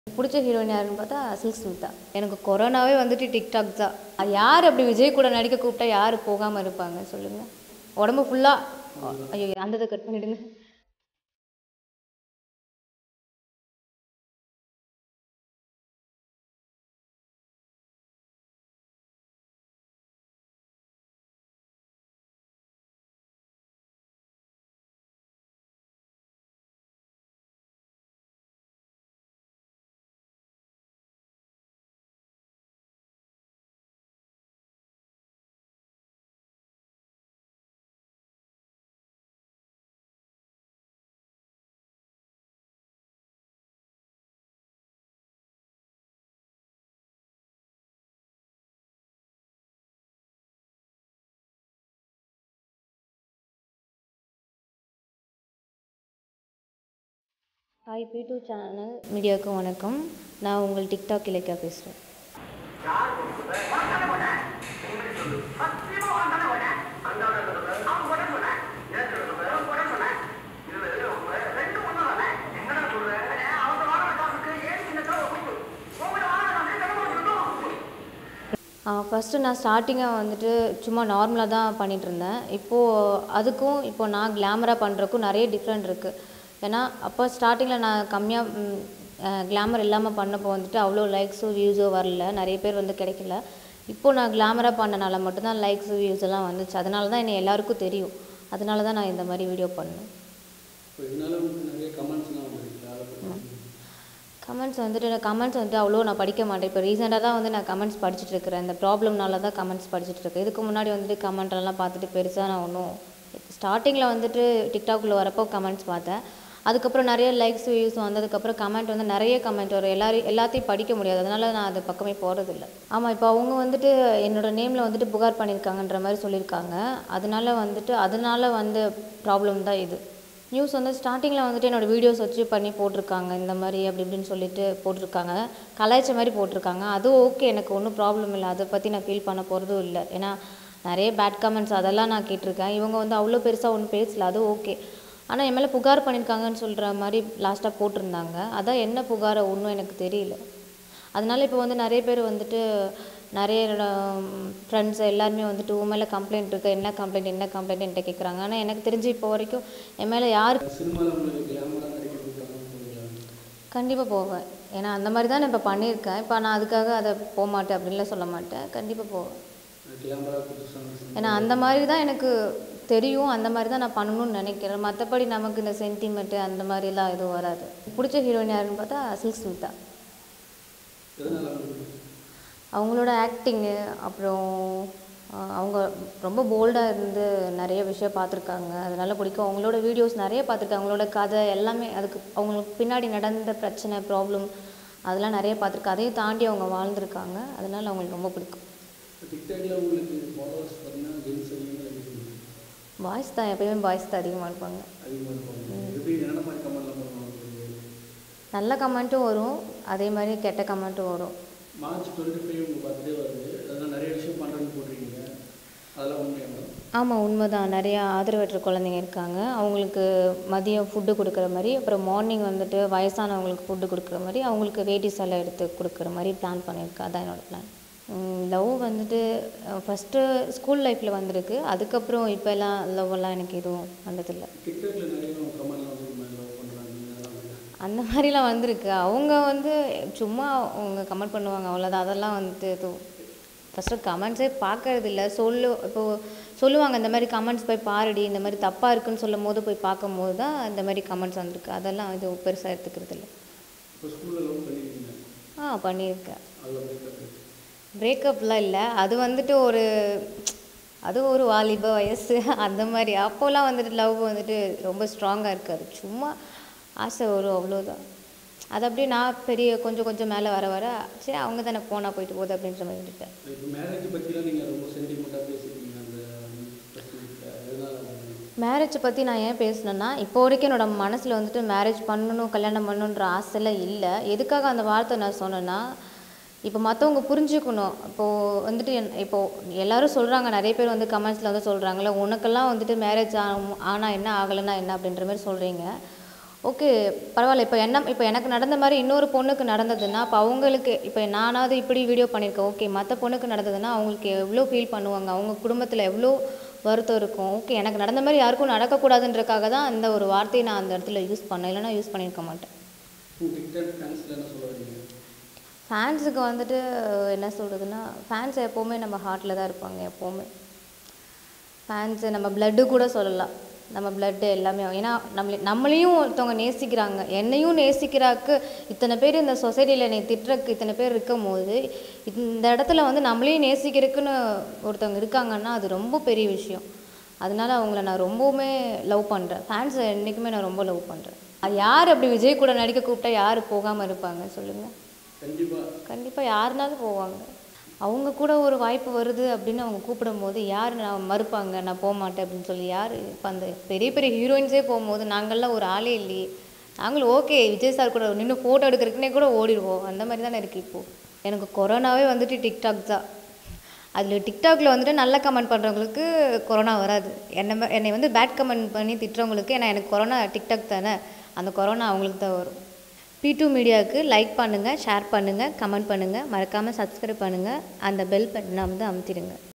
பிடிச்ச ஹீரோயின் யாருன்னு பார்த்தா சில்க் ஸ்மிதா எனக்கு கொரோனாவே வந்துட்டு டிக்டாக் தான் அது யார் அப்படி விஜய் கூட நடிக்க கூப்பிட்டா யார் போகாமல் இருப்பாங்க சொல்லுங்கள் உடம்பு ஃபுல்லாக ஐயோ அந்த இதை கட் பண்ணிடுங்க ஹாய் பி டூ சேனல் மீடியாவுக்கு வணக்கம் நான் உங்கள் டிக்டாக் இலக்கியா பேசுகிறேன் ஃபஸ்ட்டு நான் ஸ்டார்டிங்காக வந்துட்டு சும்மா நார்மலாக தான் பண்ணிகிட்டு இருந்தேன் இப்போது அதுக்கும் இப்போ நான் கிளாமராக பண்ணுறக்கும் நிறைய டிஃப்ரெண்ட் இருக்குது ஏன்னா அப்போ ஸ்டார்டிங்கில் நான் கம்மியாக கிளாமர் இல்லாமல் பண்ணப்போ வந்துட்டு அவ்வளோ லைக்ஸோ வியூஸோ வரல நிறைய பேர் வந்து கிடைக்கல இப்போது நான் கிளாமராக பண்ணனால மட்டும்தான் லைக்ஸ் வியூஸ் எல்லாம் வந்துச்சு அதனால தான் என்னை எல்லாருக்கும் தெரியும் அதனால தான் நான் இந்த மாதிரி வீடியோ பண்ணேன் இப்போ இதனால உங்களுக்கு நிறைய கமெண்ட்ஸ்லாம் வந்துருக்கு அதை பற்றி கமெண்ட்ஸ் வந்துட்டு கமெண்ட்ஸ் வந்துட்டு அவ்வளோ நான் படிக்க மாட்டேன் இப்போ ரீசெண்டாக தான் வந்து நான் கமெண்ட்ஸ் படிச்சுட்டு இருக்கிறேன் இந்த ப்ராப்ளம்னால தான் கமெண்ட்ஸ் படிச்சுட்டு இருக்கேன் இதுக்கு முன்னாடி வந்துட்டு comment எல்லாம் பார்த்துட்டு பெருசாக நான் ஒன்றும் ஸ்டார்டிங்கில் வந்துட்டு டிக்டாக்ல வரப்போ கமெண்ட்ஸ் பார்த்தேன் அதுக்கப்புறம் நிறைய லைக்ஸ் வியூஸ் வந்ததுக்கப்புறம் கமெண்ட் வந்து நிறைய கமெண்ட் வரும் எல்லாரையும் எல்லாத்தையும் படிக்க முடியாது அதனால நான் அது பக்கமே போகிறதில்ல ஆமாம் இப்போ அவங்க வந்துட்டு என்னோட நேமில் வந்துட்டு புகார் பண்ணியிருக்காங்கன்ற மாதிரி சொல்லியிருக்காங்க அதனால வந்துட்டு அதனால வந்த ப்ராப்ளம் தான் இது நியூஸ் வந்து ஸ்டார்டிங்கில் வந்துட்டு என்னோட வீடியோஸ் வச்சு பண்ணி போட்டிருக்காங்க இந்த மாதிரி அப்படி இப்படின்னு சொல்லிட்டு போட்டிருக்காங்க கலாய்ச்ச மாதிரி போட்டிருக்காங்க அதுவும் ஓகே எனக்கு ஒன்றும் ப்ராப்ளம் இல்லை அதை பற்றி நான் ஃபீல் பண்ண போகிறதும் இல்லை ஏன்னா நிறைய பேட் கமெண்ட்ஸ் அதெல்லாம் நான் கேட்டிருக்கேன் இவங்க வந்து அவ்வளோ பெருசாக ஒன்றும் பேசல அது ஓகே ஆனால் என் மேலே புகார் பண்ணியிருக்காங்கன்னு சொல்கிற மாதிரி லாஸ்ட்டாக போட்டிருந்தாங்க அதான் என்ன புகாரை ஒன்றும் எனக்கு தெரியல அதனால இப்போ வந்து நிறைய பேர் வந்துட்டு நிறைய என்னோட ஃப்ரெண்ட்ஸ் எல்லாருமே வந்துட்டு உன் மேலே கம்ப்ளைண்ட் இருக்குது என்ன கம்ப்ளைண்ட் என்ன கம்ப்ளைண்ட் என்கிட்ட கேட்குறாங்க ஆனால் எனக்கு தெரிஞ்சு இப்போ வரைக்கும் என் மேலே யார் சினிமாவில் உங்களுக்கு கிளாமராக நடிக்க கொடுத்தாங்கன்னு போவீங்களா கண்டிப்பாக போவேன் ஏன்னா அந்த மாதிரி தான் நான் இப்போ பண்ணியிருக்கேன் இப்போ நான் அதுக்காக அதை போக மாட்டேன் அப்படின்லாம் சொல்ல மாட்டேன் கண்டிப்பாக போவேன் கிளாமராக கொடுத்துருக்காங்க ஏன்னா அந்த மாதிரி தான் எனக்கு தெரியும் அந்த மாதிரி தான் நான் பண்ணணும்னு நினைக்கிறேன் மற்றபடி நமக்கு இந்த சென்டிமெண்ட்டு அந்த மாதிரிலாம் எதுவும் வராது பிடிச்ச ஹீரோயின் யாருன்னு பார்த்தா சில்க் ஸ்மிதா எதனால உங்களுக்கு அவங்களோட ஆக்டிங்கு அப்புறம் அஹ், அவங்க ரொம்ப போல்டாக இருந்து நிறைய விஷயம் பார்த்துருக்காங்க அதனால பிடிக்கும் அவங்களோட வீடியோஸ் நிறைய பார்த்துருக்காங்க அவங்களோட கதை எல்லாமே அதுக்கு அவங்களுக்கு பின்னாடி நடந்த பிரச்சனை ப்ராப்ளம் அதெல்லாம் நிறைய பார்த்துருக்கேன் அதையும் தாண்டி அவங்க வாழ்ந்திருக்காங்க அதனால அவங்களுக்கு ரொம்ப பிடிக்கும் இப்போ டிக்டாக்ல உங்களுக்கு ஃபாலோவர்ஸ் பார்த்தீங்கன்னா ஜென்ஸ் அதிகமாக இருக்குது பாய்ஸ் தான் எப்பயுமே பாய்ஸ் தான் அதிகமாக இருப்பாங்க அதிகமாக இருப்பாங்க எப்படி என்ன மாதிரி கமெண்ட்லாம் பண்ணுவாங்க நல்ல கமெண்ட்டும் வரும் அதே மாதிரி கெட்ட கமெண்ட்டும் வரும் மார்ச் டுவெண்ட்டி ஃபைவ் உங்கள் பர்த்டே வருது அதெல்லாம் நிறைய விஷயம் பண்ணுறேன்னு போட்டிருக்கீங்க அதெல்லாம் உண்மையாக ஆமாம் உண்மைதான் நிறையா ஆதரவற்ற குழந்தைங்க இருக்காங்க அவங்களுக்கு மதியம் ஃபுட்டு கொடுக்குற மாதிரி அப்புறம் மார்னிங் வந்துட்டு வயசானவங்களுக்கு ஃபுட்டு கொடுக்குற மாதிரி அவங்களுக்கு வேட்டி சேலை எடுத்து கொடுக்குற மாதிரி பிளான் பண்ணியிருக்கேன் அதான் என்னோடய பிளான் லவ் வந்துட்டு ஃபஸ்ட்டு ஸ்கூல் லைஃப்பில் வந்திருக்கு அதுக்கப்புறம் இப்போ எல்லாம் லவ் எல்லாம் எனக்கு எதுவும் வந்ததில்லை டிக்டாக்ல நிறைய கமெண்ட்லாம் வந்து லவ் பண்ணுறாங்க அதெல்லாம் வந்து அந்த மாதிரிலாம் வந்திருக்கு அவங்க வந்து சும்மா அவங்க கமெண்ட் பண்ணுவாங்க அவ்வளோதான் அதெல்லாம் வந்துட்டு எதுவும் ஃபஸ்ட்டு கமெண்ட்ஸே பார்க்கறது இல்ல சொல்லு இப்போது சொல்லுவாங்க இந்த மாதிரி கமெண்ட்ஸ் போய் பாருடி இந்த மாதிரி தப்பாக இருக்குன்னு சொல்லும் போது போய் பார்க்கும்போது தான் இந்த மாதிரி கமெண்ட்ஸ் வந்திருக்கு அதெல்லாம் இது பெருசாக எடுத்துக்கிறது இல்லை இப்போ ஸ்கூலில் லவ் பண்ணியிருக்கீங்க ஆ பண்ணியிருக்கேன் அதில் பிரேக்கப் பிரேக்கப்லாம் இல்லை அது வந்துட்டு ஒரு அது ஒரு வாலிப வயசு அந்த மாதிரி அப்போல்லாம் வந்துட்டு லவ் வந்துட்டு ரொம்ப ஸ்ட்ராங்காக இருக்காது சும்மா ஆசை வரும் அவ்வளோதான் அது அப்படியே நான் பெரிய கொஞ்சம் கொஞ்சம் மேலே வர வர சரி அவங்க தானே போனால் போயிட்டு போகுது அப்படின்ற மாதிரி விட்டுட்டேன் இப்போ மேரேஜ் பற்றிலாம் நீங்கள் ரொம்ப சென்டிமெண்ட்டாக பேசியிருக்கீங்க அந்த பிரச்சனை எதனால வந்து மேரேஜை பற்றி நான் ஏன் பேசினேன்னா இப்போ வரைக்கும் என்னோட மனசில் வந்துட்டு மேரேஜ் பண்ணணும் கல்யாணம் பண்ணணுன்ற ஆசைலாம் இல்லை எதுக்காக அந்த வார்த்தை நான் சொன்னேன்னா இப்போ மற்றவங்க புரிஞ்சுக்கணும் இப்போது வந்துட்டு என் இப்போது எல்லாரும் சொல்கிறாங்க நிறைய பேர் வந்து கமெண்ட்ஸில் வந்து சொல்கிறாங்களே உனக்கெல்லாம் வந்துட்டு மேரேஜ் ஆனால் என்ன ஆகலைன்னா என்ன அப்படின்ற மாதிரி சொல்கிறீங்க ஓகே பரவாயில்ல இப்போ என்ன இப்போ எனக்கு நடந்த மாதிரி இன்னொரு பொண்ணுக்கு நடந்ததுன்னா அப்போ அவங்களுக்கு இப்போ நானாவது இப்படி வீடியோ பண்ணியிருக்கேன் ஓகே மற்ற பொண்ணுக்கு நடந்ததுன்னா அவங்களுக்கு எவ்வளோ ஃபீல் பண்ணுவாங்க அவங்க குடும்பத்தில் எவ்வளோ வருத்தம் இருக்கும் ஓகே எனக்கு நடந்த மாதிரி யாருக்கும் நடக்கக்கூடாதுன்றக்காக தான் அந்த ஒரு வார்த்தையை நான் அந்த இடத்துல யூஸ் பண்ணேன் இல்லைன்னா யூஸ் பண்ணியிருக்க மாட்டேன் உங்கள் டிக்டாக் ஃபேன்ஸில் என்ன சொல்ல வரீங்க ஃபேன்ஸுக்கு வந்துட்டு என்ன சொல்கிறதுன்னா ஃபேன்ஸ் எப்போவுமே நம்ம ஹார்ட்டில் தான் இருப்பாங்க எப்போவுமே ஃபேன்ஸு நம்ம பிளட்டு கூட சொல்லலாம் நம்ம பிளட்டு எல்லாமே ஏன்னா நம்மளை நம்மளையும் ஒருத்தவங்க நேசிக்கிறாங்க என்னையும் நேசிக்கிறாக்கு இத்தனை பேர் இந்த சொசைட்டியில் என்னை திட்டுறக்கு இத்தனை பேர் இருக்கும் போது இந்த இடத்துல வந்து நம்மளையும் நேசிக்கிறதுக்குன்னு ஒருத்தவங்க இருக்காங்கன்னா அது ரொம்ப பெரிய விஷயம் அதனால அவங்கள நான் ரொம்பவுமே லவ் பண்ணுறேன் ஃபேன்ஸை என்றைக்குமே நான் ரொம்ப லவ் பண்ணுறேன் அது யார் அப்படி விஜய் கூட நடிக்க கூப்பிட்டா யார் போகாமல் இருப்பாங்க சொல்லுங்கள் கண்டிப்பாக கண்டிப்பாக யாருனாலும் போவாங்க அவங்க கூட ஒரு வாய்ப்பு வருது அப்படின்னு அவங்க கூப்பிடும்போது யார் நான் மறுப்பாங்க நான் போக மாட்டேன் அப்படின்னு சொல்லி யார் இப்போ அந்த பெரிய பெரிய ஹீரோயின்ஸே போகும்போது நாங்கள்லாம் ஒரு ஆளே இல்லையே நாங்களும் ஓகே விஜய் சார் கூட நின்று ஃபோட்டோ எடுக்கிறதுக்குனே கூட ஓடிடுவோம் அந்த மாதிரி தானே இருக்குது இப்போது எனக்கு கொரோனாவே வந்துட்டு டிக்டாக் தான் அதில் டிக்டாக்ல வந்துட்டு நல்ல கமெண்ட் பண்ணுறவங்களுக்கு கொரோனா வராது என்னை ம- என்னை வந்து பேட் கமெண்ட் பண்ணி திட்டுறவங்களுக்கு ஏன்னா எனக்கு கொரோனா டிக்டாக் தானே அந்த கொரோனா அவங்களுக்கு தான் வரும் பி டூ மீடியாவுக்கு லைக் பண்ணுங்கள் ஷேர் பண்ணுங்கள் கமெண்ட் பண்ணுங்கள் மறக்காமல் சப்ஸ்கிரைப் பண்ணுங்கள் அந்த பெல் பட்டனை வந்து அமுத்திடுங்க